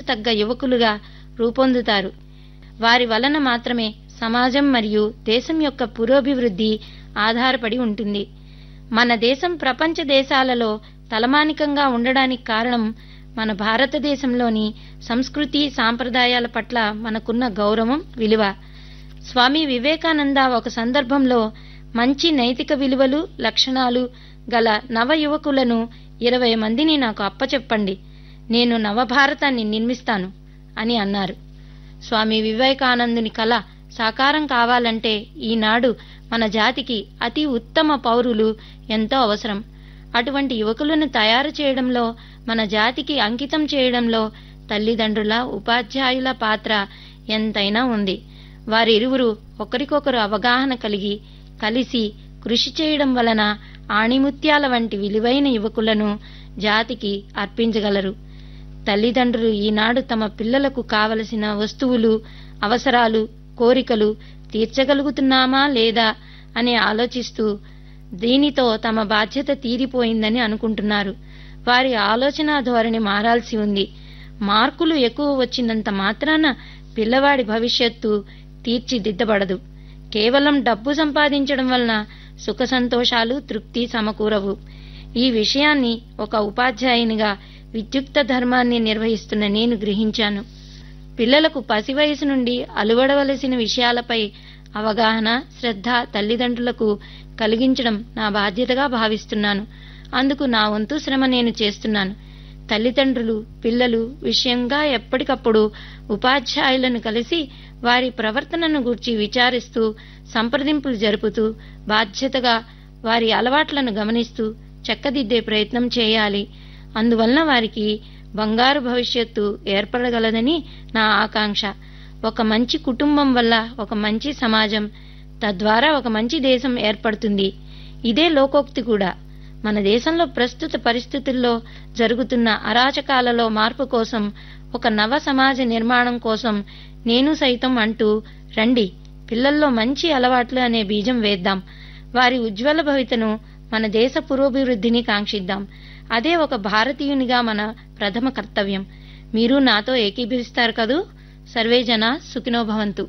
తగ్గ యువకులుగా రూపొందుతారు వారి వలన మాత్రమే సమాజం మరియు దేశం యొక్క పురోభివృద్ధి ఆధారపడి ఉంటుంది మన దేశం ప్రపంచ దేశాలలో తలమానికంగా ఉండడానికి కారణం మన భారతదేశంలోని సంస్కృతి సాంప్రదాయాల పట్ల మనకున్న గౌరవం విలువ స్వామి వివేకానంద ఒక సందర్భంలో మంచి నైతిక విలువలు లక్షణాలు గల నవ యువకులను ఇరవై మందిని నాకు అప్పచెప్పండి నేను నవభారతాన్ని నిర్మిస్తాను అని అన్నారు స్వామి వివేకానందుని కళ సాకారం కావాలంటే ఈనాడు మన జాతికి అతి ఉత్తమ పౌరులు ఎంతో అవసరం అటువంటి యువకులను తయారు చేయడంలో మన జాతికి అంకితం చేయడంలో తల్లిదండ్రుల ఉపాధ్యాయుల పాత్ర ఎంతైనా ఉంది వారిరువురు ఒకరికొకరు అవగాహన కలిగి కలిసి కృషి చేయడం వలన ఆణిముత్యాల వంటి విలువైన యువకులను జాతికి అర్పించగలరు తల్లిదండ్రులు ఈనాడు తమ పిల్లలకు కావలసిన వస్తువులు అవసరాలు కోరికలు తీర్చగలుగుతున్నామా లేదా అని ఆలోచిస్తూ దీనితో తమ బాధ్యత తీరిపోయిందని అనుకుంటున్నారు వారి ఆలోచన ధోరణి మారాల్సి ఉంది మార్కులు ఎక్కువ వచ్చినంత మాత్రాన పిల్లవాడి భవిష్యత్తు తీర్చిదిద్దబడదు కేవలం డబ్బు సంపాదించడం వలన సుఖ సంతోషాలు తృప్తి సమకూరవు ఈ విషయాన్ని ఒక ఉపాధ్యాయునిగా విద్యుక్త ధర్మాన్ని నిర్వహిస్తున్న నేను గ్రహించాను పిల్లలకు పసి వయసు నుండి అలువడవలసిన విషయాలపై అవగాహన శ్రద్ధ తల్లిదండ్రులకు కలిగించడం నా బాధ్యతగా భావిస్తున్నాను అందుకు నా వంతు శ్రమ నేను చేస్తున్నాను తల్లిదండ్రులు పిల్లలు విషయంగా ఎప్పటికప్పుడు ఉపాధ్యాయులను కలిసి వారి ప్రవర్తనను గూర్చి విచారిస్తూ సంప్రదింపులు జరుపుతూ బాధ్యతగా వారి అలవాట్లను గమనిస్తూ చక్కదిద్దే ప్రయత్నం చేయాలి అందువలన వారికి బంగారు భవిష్యత్తు ఏర్పడగలదని నా ఆకాంక్ష ఒక మంచి కుటుంబం వల్ల ఒక మంచి సమాజం తద్వారా ఒక మంచి దేశం ఏర్పడుతుంది ఇదే లోకోక్తి కూడా మన దేశంలో ప్రస్తుత పరిస్థితుల్లో జరుగుతున్న అరాచకాలలో మార్పు కోసం ఒక నవ సమాజ నిర్మాణం కోసం నేను సైతం అంటూ రండి పిల్లల్లో మంచి అలవాట్లు అనే బీజం వేద్దాం వారి ఉజ్వల భవితను మన దేశ పురోభివృద్ధిని కాంక్షిద్దాం అదే ఒక భారతీయునిగా మన ప్రథమ కర్తవ్యం మీరు నాతో ఏకీభవిస్తారు కదూ సర్వే జన సుఖినో భవంతు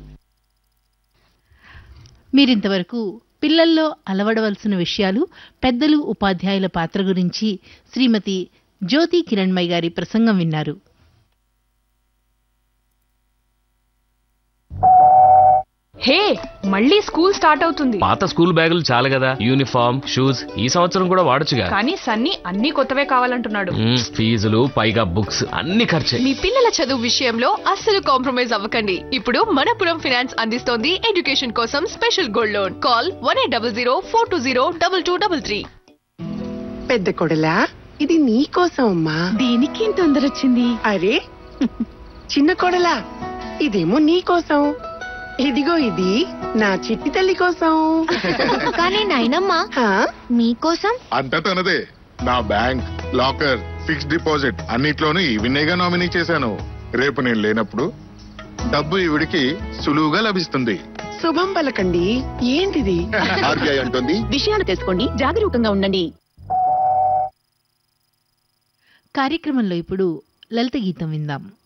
మీరింతవరకు పిల్లల్లో అలవడవలసిన విషయాలు పెద్దలు ఉపాధ్యాయుల పాత్ర గురించి శ్రీమతి జ్యోతి కిరణ్మయ్ గారి ప్రసంగం విన్నారు హే మళ్ళీ స్కూల్ స్టార్ట్ అవుతుంది పాత స్కూల్ బ్యాగులు చాలు కదా యూనిఫామ్ షూస్ ఈ సంవత్సరం కూడా వాడొచ్చుగా కానీ సన్నీ అన్ని కొత్తవే కావాలంటున్నాడు మ్మ్, ఫీజులు పైగా బుక్స్ అన్ని ఖర్చే మీ పిల్లల చదువు విషయంలో అస్సలు కాంప్రమైజ్ అవ్వకండి ఇప్పుడు మనపురం ఫైనాన్స్ అందిస్తోంది ఎడ్యుకేషన్ కోసం special gold loan call one eight double zero four two zero double two double three పెద్ద కొడలా ఇది నీ కోసం అమ్మా దేనికి తొందర వచ్చింది అరే చిన్న కొడలా ఇదేమో నీ కోసం ఇదిగో ఇది నా చిట్టి తల్లి కోసం కానీ నాయనమ్మా హా? మీకోసం అంతా తనదే నా బ్యాంక్ లాకర్ ఫిక్స్డ్ డిపాజిట్ అన్నిట్లోనూ ఈవినేగా నామినీ చేశాను రేపు నేను లేనప్పుడు డబ్బు ఈవిడికి సులువుగా లభిస్తుంది శుభం పలకండి ఏంటిది ఆర్బీఐ అంటుంది విషయాలు తెలుసుకోండి జాగరూకంగా ఉండండి కార్యక్రమంలో ఇప్పుడు లలిత గీతం విందాం